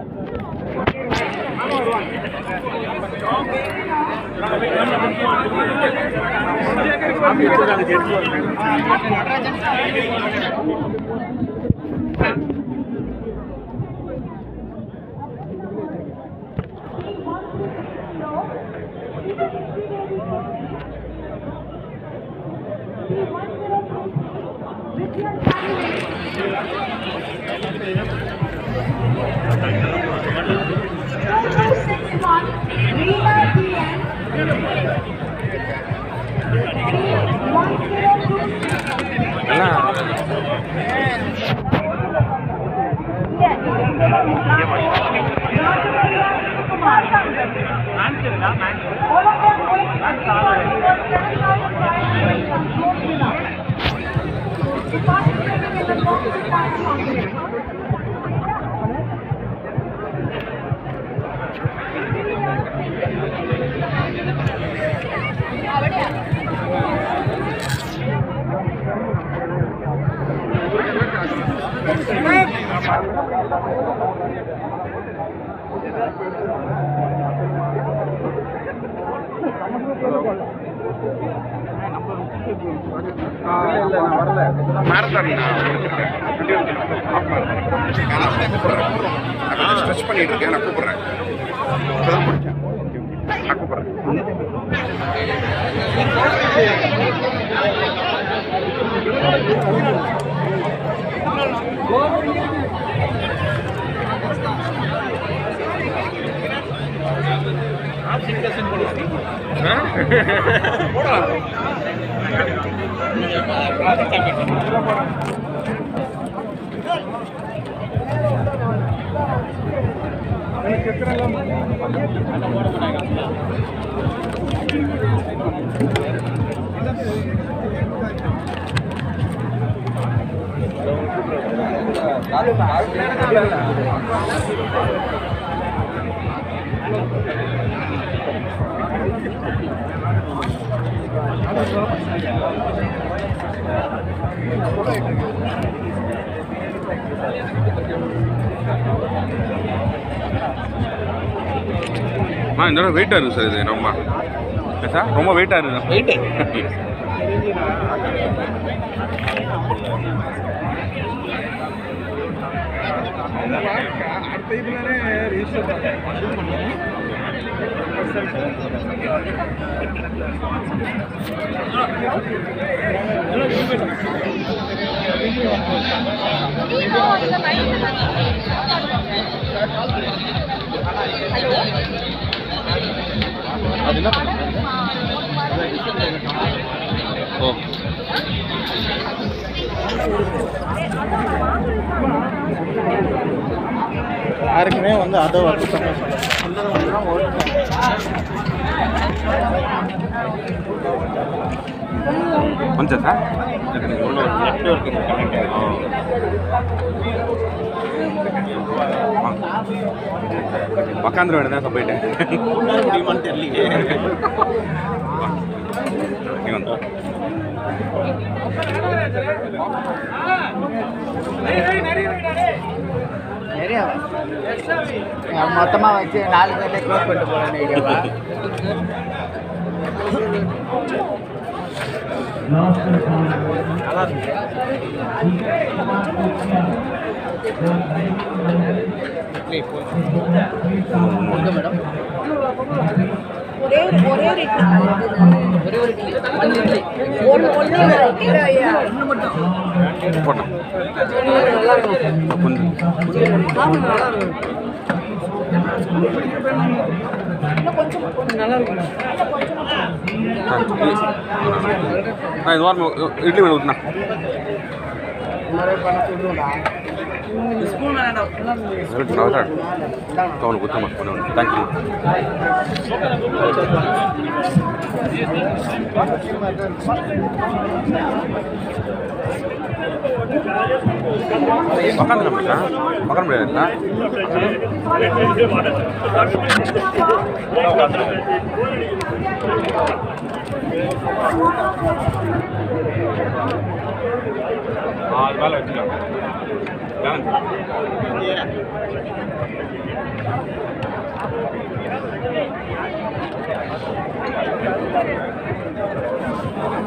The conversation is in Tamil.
ஸ்ட்ரெச் பண்ணிட்டு இருக்கேன் நான் கூப்பிடுறேன் இப்பதான் முடிச்சேன் நான் கூப்பிடுறேன் ஆ இந்த தடவை வெயிட்டாக இருக்குது சார் இது ரொம்ப ஏன் சார் ரொம்ப வெயிட்டாக இருக்குது வெயிட்டு அது என்ன பண்ணுங்க ஓ யாருக்குமே வந்து அதை வந்து வந்துச்சா சார் நெட்ஒர்க் கனெக்ட் உக்காந்துட வேண்டியதான் சார் போயிட்டு முடியுமான்னு தெரியலையே இங்க வந்து. நிறைய மொத்தமாக வச்சு நாலு பேர்ல க்ளோஸ் பண்ணிட்டு போகிறேன் ஐடியாவா மேடம் ஒரே ஒரு ஒரே ஒரு இட்லி ஒரே ஒரு இட்லி ஒன் இட்லி ஒன்று ஒன்று ஒன்று மட்டும் போட்டேன் நல்லா இருக்கும் கொஞ்சம் ஆமாம் நல்லா இருக்கும் இன்னும் கொஞ்சம் கொஞ்சம் நல்லா இருக்கும் ஆ இது வாரம் இட்லி வேணும் ஊற்றுண்ணா நிறைய பண்ண சொல்லுவேன்டா ஸ்பூன் வேணாம் இருக்கு நான் சார் தவணை குத்தமா ஒன்று தேங்க்யூ உக்காந்து நம்மளா உக்கார முடியாதுங்களா அது மேலே வச்சுக்கலாம் சார்